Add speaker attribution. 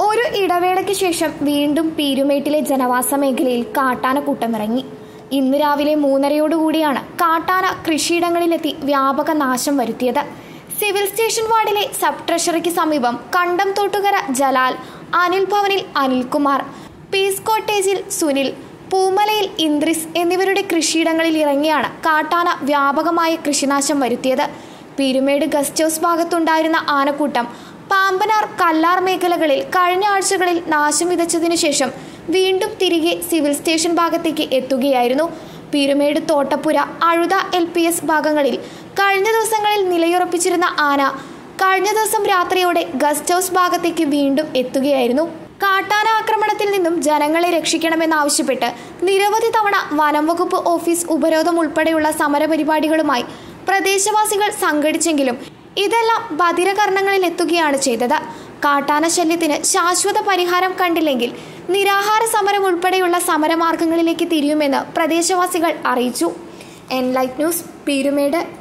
Speaker 1: ഒരു ഇടവേളയ്ക്ക് ശേഷം വീണ്ടും പീരുമേട്ടിലെ ജനവാസ മേഖലയിൽ കാട്ടാനക്കൂട്ടമിറങ്ങി ഇന്ന് രാവിലെ മൂന്നരയോടുകൂടിയാണ് കാട്ടാന കൃഷിയിടങ്ങളിലെത്തി വ്യാപക നാശം വരുത്തിയത് സിവിൽ സ്റ്റേഷൻ വാർഡിലെ സബ് ട്രഷറിക്ക് സമീപം കണ്ടം തോട്ടുകര ജലാൽ അനിൽ ഭവനിൽ അനിൽകുമാർ പീസ് കോട്ടേജിൽ സുനിൽ പൂമലയിൽ ഇന്ദ്രിസ് എന്നിവരുടെ കൃഷിയിടങ്ങളിൽ ഇറങ്ങിയാണ് കാട്ടാന വ്യാപകമായ കൃഷിനാശം വരുത്തിയത് പീരുമേട് ഗസ്റ്റ് ഹൗസ് ഭാഗത്തുണ്ടായിരുന്ന ആനക്കൂട്ടം പാമ്പനാർ കല്ലാർ മേഖലകളിൽ കഴിഞ്ഞ ആഴ്ചകളിൽ നാശം വിതച്ചതിനു ശേഷം വീണ്ടും തിരികെ സിവിൽ സ്റ്റേഷൻ ഭാഗത്തേക്ക് എത്തുകയായിരുന്നു Peermade Thottappura Azhutha L P S ഭാഗങ്ങളിൽ കഴിഞ്ഞ ദിവസങ്ങളിൽ നിലയുറപ്പിച്ചിരുന്ന ആന കഴിഞ്ഞ ദിവസം രാത്രിയോടെ ഗസ്റ്റ് ഹൗസ് ഭാഗത്തേക്ക് വീണ്ടും എത്തുകയായിരുന്നു കാട്ടാന ആക്രമണത്തിൽ നിന്നും ജനങ്ങളെ രക്ഷിക്കണമെന്നാവശ്യപ്പെട്ട് നിരവധി തവണ വനം വകുപ്പ് ഓഫീസ് ഉപരോധം ഉൾപ്പെടെയുള്ള സമരപരിപാടികളുമായി പ്രദേശവാസികൾ സംഘടിച്ചെങ്കിലും ഇതെല്ലാം ബധിരകർണങ്ങളിൽ എത്തുകയാണ് ചെയ്തത് കാട്ടാന ശല്യത്തിന് ശാശ്വത പരിഹാരം കണ്ടില്ലെങ്കിൽ നിരാഹാര സമരം ഉൾപ്പെടെയുള്ള സമരമാർഗങ്ങളിലേക്ക് തിരിയുമെന്ന് പ്രദേശവാസികൾ അറിയിച്ചു എൻ ലൈറ്റ് ന്യൂസ് പീരുമേട്